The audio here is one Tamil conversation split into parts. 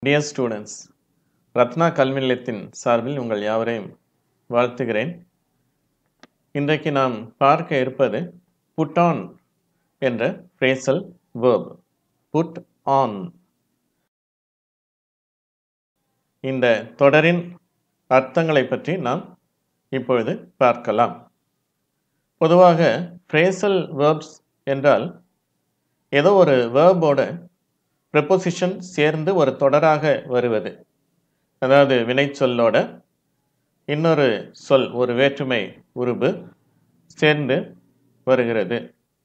டியர் ஸ்டூடெண்ட்ஸ் ரத்னா கல்வி நிலையத்தின் சார்பில் உங்கள் யாவரையும் வாழ்த்துகிறேன் இன்றைக்கு நாம் பார்க்க இருப்பது புட் ஆன் என்ற ஃப்ரேசல் வேர்ப் புட் ஆன் இந்த தொடரின் அர்த்தங்களை பற்றி நாம் இப்பொழுது பார்க்கலாம் பொதுவாக ஃப்ரேசல் வேர்ப்ஸ் என்றால் ஏதோ ஒரு வேர்போட ப்ரெப்போசிஷன் சேர்ந்து ஒரு தொடராக வருவது அதாவது வினைச்சொல்லோட இன்னொரு சொல் ஒரு வேற்றுமை உருபு சேர்ந்து வருகிறது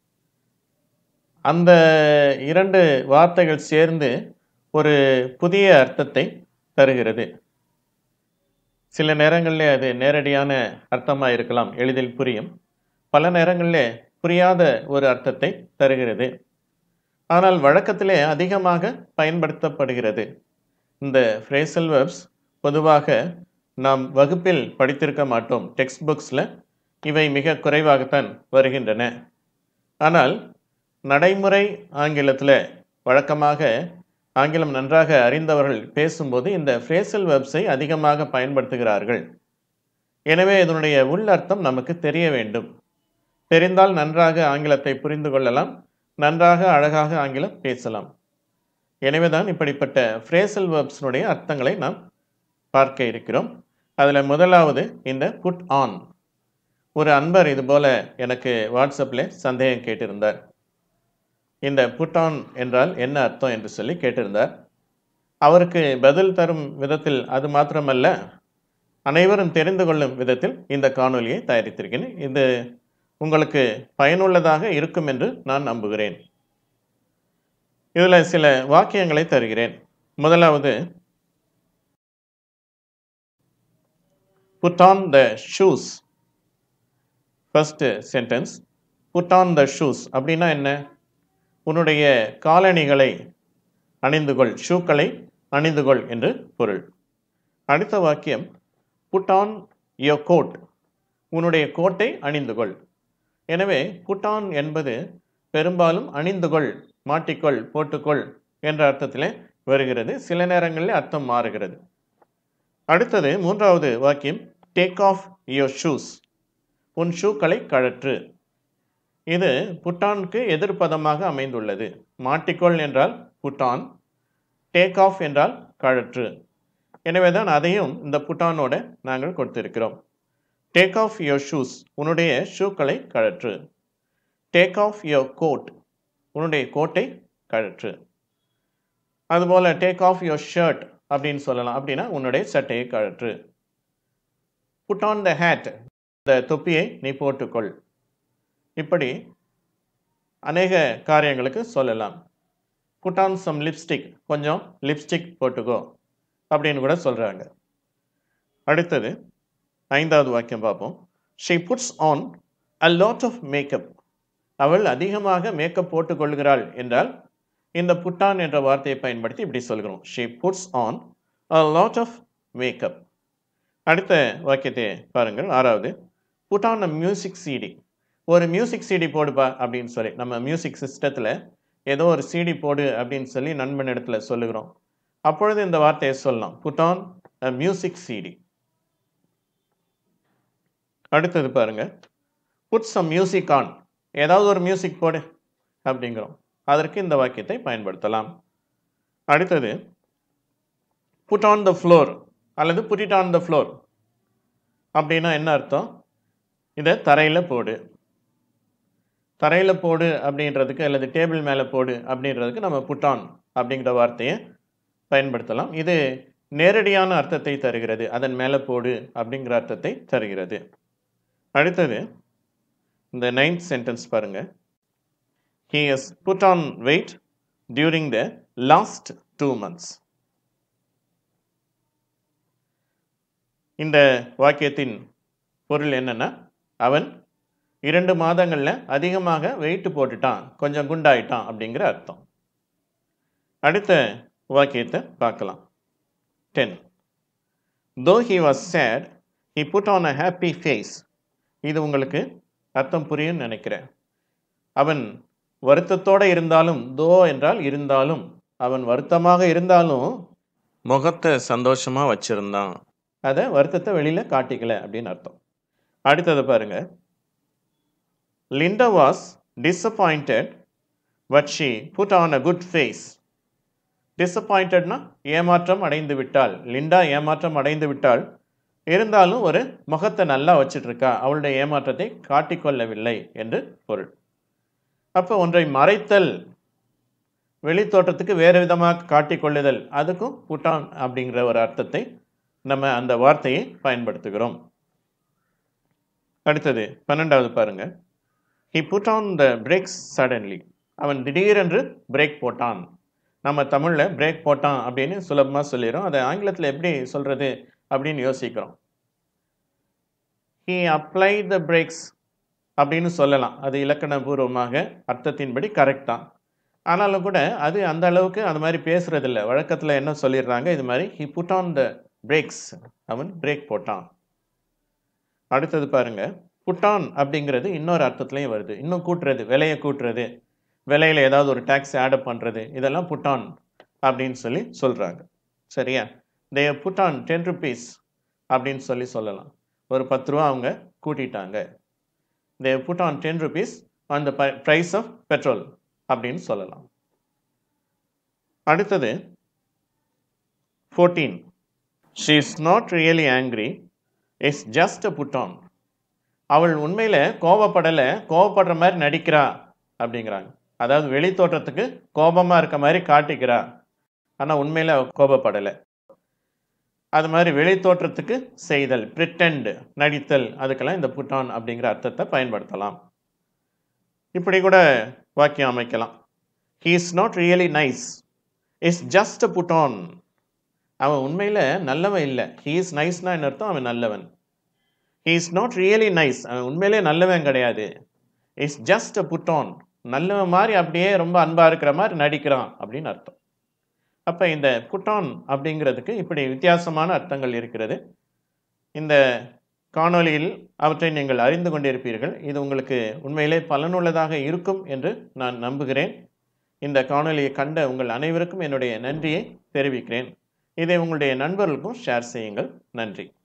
அந்த இரண்டு வார்த்தைகள் சேர்ந்து ஒரு புதிய அர்த்தத்தை தருகிறது சில நேரங்களில் அது நேரடியான அர்த்தமாக இருக்கலாம் எளிதில் புரியும் பல நேரங்களில் புரியாத ஒரு அர்த்தத்தை தருகிறது ஆனால் வழக்கத்திலே அதிகமாக பயன்படுத்தப்படுகிறது இந்த ஃப்ரேசல் வெர்ப்ஸ் பொதுவாக நாம் வகுப்பில் படித்திருக்க மாட்டோம் டெக்ஸ்ட் புக்ஸில் இவை மிக குறைவாகத்தான் வருகின்றன ஆனால் நடைமுறை ஆங்கிலத்தில் வழக்கமாக ஆங்கிலம் நன்றாக அறிந்தவர்கள் பேசும்போது இந்த ஃப்ரேசல் வெர்ப்ஸை அதிகமாக பயன்படுத்துகிறார்கள் எனவே இதனுடைய உள்ளர்த்தம் நமக்கு தெரிய வேண்டும் தெரிந்தால் நன்றாக ஆங்கிலத்தை புரிந்து கொள்ளலாம் நன்றாக அழகாக ஆங்கிலம் பேசலாம் எனவே தான் இப்படிப்பட்ட ஃப்ரேசல் வேர்ப்ஸினுடைய அர்த்தங்களை நாம் பார்க்க இருக்கிறோம் அதில் முதலாவது இந்த புட் ஆன் ஒரு அன்பர் இது போல எனக்கு வாட்ஸ்அப்பில் சந்தேகம் கேட்டிருந்தார் இந்த புட் ஆன் என்றால் என்ன அர்த்தம் என்று சொல்லி கேட்டிருந்தார் அவருக்கு பதில் தரும் விதத்தில் அது மாத்திரமல்ல அனைவரும் தெரிந்து கொள்ளும் விதத்தில் இந்த காணொலியை தயாரித்திருக்கிறேன் இது உங்களுக்கு பயனுள்ளதாக இருக்கும் என்று நான் நம்புகிறேன் இதில் சில வாக்கியங்களை தருகிறேன் முதலாவது put on the shoes first sentence put on the shoes அப்படின்னா என்ன உன்னுடைய காலணிகளை அணிந்துகொள் ஷூக்களை அணிந்துகொள் என்று பொருள் அடுத்த வாக்கியம் புட் ஆன் யோ கோட் உன்னுடைய கோட்டை அணிந்துகொள் எனவே புட்டான் என்பது பெரும்பாலும் அணிந்துகொள் மாட்டிக்கொள் போட்டுக்கொள் என்ற அர்த்தத்தில் வருகிறது சில நேரங்களில் அர்த்தம் மாறுகிறது அடுத்தது மூன்றாவது வாக்கியம் டேக் ஆஃப் யோர் ஷூஸ் உன் ஷூக்களை கழற்று இது புட்டானுக்கு எதிர்ப்பதமாக அமைந்துள்ளது மாட்டிக்கொள் என்றால் புட்டான் டேக் ஆஃப் என்றால் கழற்று எனவே தான் அதையும் இந்த புட்டானோட நாங்கள் கொடுத்திருக்கிறோம் டேக் ஆஃப் யோர் ஷூஸ் உன்னுடைய ஷூக்களை கழற்று டேக் ஆஃப் யோர் கோட் உன்னுடைய கோட்டை கழற்று அதுபோல் டேக் ஆஃப் யோர் ஷர்ட் அப்படின்னு சொல்லலாம் அப்படின்னா உன்னுடைய சட்டையை கழற்று புட் ஆன் த ஹேட் இந்த தொப்பியை நீ போட்டுக்கொள் இப்படி அநேக காரியங்களுக்கு சொல்லலாம் புட் ஆன் சம் லிப்ஸ்டிக் கொஞ்சம் லிப்ஸ்டிக் போட்டுக்கோ அப்படின்னு கூட சொல்கிறாங்க அடுத்தது ஐந்தாவது வாக்கியம் பார்ப்போம் she puts on a lot of makeup அவள் அதிகமாக மேக்கப் போட்டுக்கொள்கிறாள் என்றால் இந்த புட்டான் என்ற வார்த்தையை பயன்படுத்தி இப்படி சொல்கிறோம் she puts on a lot of makeup அடுத்த வாக்கியத்தை பாருங்கள் ஆறாவது put on a music CD ஒரு மியூசிக் சிடி போடுப்பா அப்படின்னு சொல்லி நம்ம மியூசிக் சிஸ்டத்தில் ஏதோ ஒரு சிடி போடு அப்படின்னு சொல்லி நண்பன் இடத்துல சொல்லுகிறோம் அப்பொழுது இந்த வார்த்தையை சொல்லலாம் put on a music CD அடுத்தது பாருங்க புட் சம் மியூசிக் ஆன் ஏதாவது ஒரு மியூசிக் போடு அப்படிங்கிறோம் அதற்கு இந்த வாக்கியத்தை பயன்படுத்தலாம் அடுத்தது புட் ஆன் த ஃப்ளோர் அல்லது put it on the floor அப்படின்னா என்ன அர்த்தம் இதை தரையில் போடு தரையில் போடு அப்படின்றதுக்கு அல்லது டேபிள் மேலே போடு அப்படின்றதுக்கு நம்ம புட் ஆன் அப்படிங்கிற வார்த்தையை பயன்படுத்தலாம் இது நேரடியான அர்த்தத்தை தருகிறது அதன் மேலே போடு அப்படிங்கிற அர்த்தத்தை தருகிறது அடுத்தது இந்த நைன்த் சென்டென்ஸ் பாருங்க he has put on weight during the last two months இந்த வாக்கியத்தின் பொருள் என்னன்னா அவன் இரண்டு மாதங்களில் அதிகமாக வெயிட் போட்டுட்டான் கொஞ்சம் குண்டாயிட்டான் அப்படிங்கிற அர்த்தம் அடுத்த வாக்கியத்தை பார்க்கலாம் then though he was sad he put on a happy face இது உங்களுக்கு அர்த்தம் புரியும்னு நினைக்கிறேன் அவன் வருத்தத்தோடு இருந்தாலும் தோ என்றால் இருந்தாலும் அவன் வருத்தமாக இருந்தாலும் முகத்தை சந்தோஷமாக வச்சுருந்தான் அதை வருத்தத்தை வெளியில் காட்டிக்கல அப்படின்னு அர்த்தம் அடுத்தது பாருங்க Linda was disappointed but she put on a good face டிசப்பாயிண்டட்னா ஏமாற்றம் அடைந்து விட்டாள் லிண்டா ஏமாற்றம் அடைந்து விட்டாள் இருந்தாலும் ஒரு முகத்தை நல்லா வச்சிட்டு இருக்கா அவளுடைய ஏமாற்றத்தை காட்டிக்கொள்ளவில்லை என்று பொருள் அப்போ ஒன்றை மறைத்தல் வெளித்தோற்றத்துக்கு வேறு விதமாக காட்டிக்கொள்ளுதல் அதுக்கும் புட்டான் அப்படிங்கிற ஒரு அர்த்தத்தை நம்ம அந்த வார்த்தையை பயன்படுத்துகிறோம் அடுத்தது பன்னெண்டாவது பாருங்க he put on the brakes suddenly அவன் திடீரென்று பிரேக் போட்டான் நம்ம தமிழில் பிரேக் போட்டான் அப்படின்னு சுலபமாக சொல்லிடுறோம் அதை ஆங்கிலத்தில் எப்படி சொல்கிறது அப்படின்னு யோசிக்கிறோம் ஹி அப்ளை த பிரேக்ஸ் அப்படின்னு சொல்லலாம் அது இலக்கணபூர்வமாக அர்த்தத்தின்படி கரெக்ட் தான் ஆனாலும் கூட அது அந்த அளவுக்கு அந்த மாதிரி பேசுறதில்ல வழக்கத்தில் என்ன சொல்லிடுறாங்க இது மாதிரி he put on the brakes அவன் பிரேக் போட்டான் அடுத்தது பாருங்க புட்டான் அப்படிங்கிறது இன்னொரு அர்த்தத்துலையும் வருது இன்னும் கூட்டுறது விலையை கூட்டுறது விலையில் ஏதாவது ஒரு டேக்ஸ் ஆடப் பண்ணுறது இதெல்லாம் புட்டான் அப்படின்னு சொல்லி சொல்கிறாங்க சரியா தே புட்டான் டென் ருபீஸ் அப்படின்னு சொல்லி சொல்லலாம் ஒரு பத்து ரூபா அவங்க கூட்டிட்டாங்க they put on ten rupees on the price of petrol அப்படின்னு சொல்லலாம் அடுத்தது fourteen she is not really angry is just a put on அவள் உண்மையில் கோபப்படலை கோபப்படுற மாதிரி நடிக்கிறா அப்படிங்கிறாங்க அதாவது வெளி தோற்றத்துக்கு கோபமாக இருக்க மாதிரி காட்டிக்கிறா ஆனால் உண்மையில் அவள் கோபப்படலை அது மாதிரி வெளி தோற்றத்துக்கு செய்தல் பிரிட்டண்ட் நடித்தல் அதுக்கெல்லாம் இந்த புட்டான் அப்படிங்கிற அர்த்தத்தை பயன்படுத்தலாம் இப்படி கூட வாக்கியம் அமைக்கலாம் he is not really nice is just a put on அவன் உண்மையில் நல்லவன் இல்லை ஹீ இஸ் நைஸ்னா என்ன அர்த்தம் அவன் நல்லவன் he is not really nice அவன் உண்மையிலே நல்லவன் கிடையாது இஸ் ஜஸ்ட் அ புட்டான் நல்லவன் மாதிரி அப்படியே ரொம்ப அன்பாக இருக்கிற மாதிரி நடிக்கிறான் அப்படின்னு அர்த்தம் அப்போ இந்த புட்டான் அப்படிங்கிறதுக்கு இப்படி வித்தியாசமான அர்த்தங்கள் இருக்கிறது இந்த காணொளியில் அவற்றை நீங்கள் அறிந்து கொண்டிருப்பீர்கள் இது உங்களுக்கு உண்மையிலே பலனுள்ளதாக இருக்கும் என்று நான் நம்புகிறேன் இந்த காணொளியை கண்ட உங்கள் அனைவருக்கும் என்னுடைய நன்றியை தெரிவிக்கிறேன் இதை உங்களுடைய நண்பர்களுக்கும் ஷேர் செய்யுங்கள் நன்றி